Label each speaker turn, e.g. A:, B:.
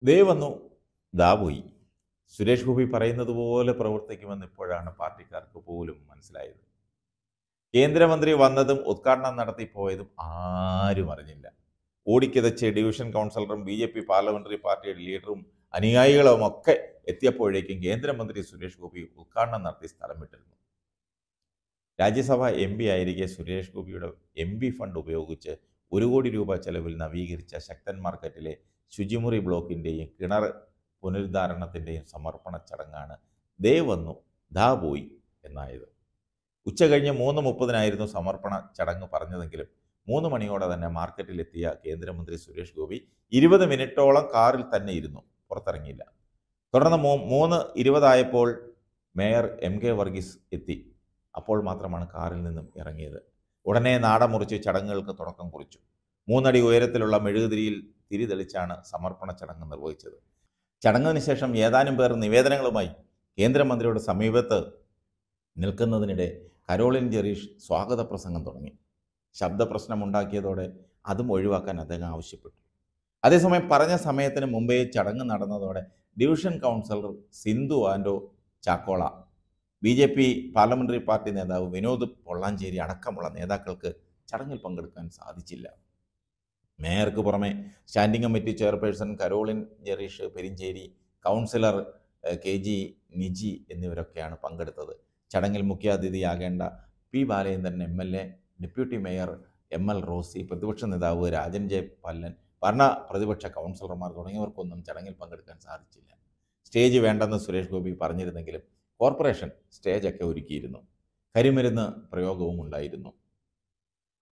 A: ദേ വന്നു ദാ പോയി സുരേഷ് ഗോപി പറയുന്നത് പോലെ പ്രവർത്തിക്കുമെന്ന് ഇപ്പോഴാണ് പാർട്ടിക്കാർക്ക് പോലും മനസ്സിലായത് കേന്ദ്രമന്ത്രി വന്നതും ഉദ്ഘാടനം നടത്തി പോയതും ആരും അറിഞ്ഞില്ല ഓടിക്കിതച്ച് ഡിവിഷൻ കൗൺസിലറും ബി ജെ പി പാർലമെന്ററി പാർട്ടിയുടെ ലീഡറും അനുയായികളും ഒക്കെ എത്തിയപ്പോഴേക്കും കേന്ദ്രമന്ത്രി സുരേഷ് ഗോപി ഉദ്ഘാടനം നടത്തി സ്ഥലം വിട്ടിരുന്നു രാജ്യസഭ എം പി ആയിരിക്കെ സുരേഷ് ഗോപിയുടെ എം പി ഫണ്ട് ഉപയോഗിച്ച് ഒരു കോടി രൂപ ചെലവിൽ നവീകരിച്ച ശക്തൻ മാർക്കറ്റിലെ ശുചിമുറി ബ്ലോക്കിൻ്റെയും കിണർ പുനരുദ്ധാരണത്തിൻ്റെയും സമർപ്പണ ചടങ്ങാണ് ദേ വന്നു ദാ പോയി എന്നായത് ഉച്ച കഴിഞ്ഞ് മൂന്ന് മുപ്പതിനായിരുന്നു സമർപ്പണ ചടങ്ങ് പറഞ്ഞതെങ്കിലും മൂന്ന് മണിയോടെ തന്നെ മാർക്കറ്റിലെത്തിയ കേന്ദ്രമന്ത്രി സുരേഷ് ഗോപി ഇരുപത് മിനിറ്റോളം കാറിൽ തന്നെ ഇരുന്നു പുറത്തിറങ്ങിയില്ല തുടർന്ന് മൂ മൂന്ന് ഇരുപതായപ്പോൾ മേയർ എം കെ വർഗീസ് എത്തി അപ്പോൾ മാത്രമാണ് കാറിൽ നിന്നും ഇറങ്ങിയത് ഉടനെ നാട മുറിച്ച് ചടങ്ങുകൾക്ക് തുടക്കം കുറിച്ചു മൂന്നടി ഉയരത്തിലുള്ള മെഴുകുതിരിയിൽ തിരി തെളിച്ചാണ് സമർപ്പണ ചടങ്ങ് നിർവഹിച്ചത് ചടങ്ങിന് ശേഷം ഏതാനും പേർ നിവേദനങ്ങളുമായി കേന്ദ്രമന്ത്രിയുടെ സമീപത്ത് നിൽക്കുന്നതിനിടെ കരോളിൻ ജെറീഷ് സ്വാഗത പ്രസംഗം തുടങ്ങി ശബ്ദപ്രശ്നമുണ്ടാക്കിയതോടെ അതും ഒഴിവാക്കാൻ അദ്ദേഹം ആവശ്യപ്പെട്ടു അതേസമയം പറഞ്ഞ സമയത്തിന് മുമ്പേ ചടങ്ങ് നടന്നതോടെ division councillor Sindhu Anto Chakkola B J P parliamentary party നേതാവ് വിനോദ് പൊള്ളാഞ്ചേരി അടക്കമുള്ള നേതാക്കൾക്ക് ചടങ്ങിൽ പങ്കെടുക്കാൻ സാധിച്ചില്ല മേയർക്ക് പുറമെ standing committee chairperson Carolin Jerish Perincherry councillor എഹ്, കെ ജി നിജി എന്നിവരൊക്കെയാണ് പങ്കെടുത്തത് ചടങ്ങിൽ മുഖ്യാതിഥിയാകേണ്ട P Balachandran M L A deputy mayor M L Rosy പ്രതിപക്ഷ നേതാവ് രാജൻ ജെ പല്ലൻ ഭരണ പ്രതിപക്ഷ കൗൺസിലർമാർ തുടങ്ങിയവർക്കൊന്നും ചടങ്ങിൽ പങ്കെടുക്കാൻ സാധിച്ചില്ല സ്റ്റേജ് വേണ്ടെന്ന് സുരേഷ് ഗോപി പറഞ്ഞിരുന്നെങ്കിലും കോർപ്പറേഷൻ സ്റ്റേജൊക്കെ ഒരുക്കിയിരുന്നു കരിമരുന്ന് പ്രയോഗവും ഉണ്ടായിരുന്നു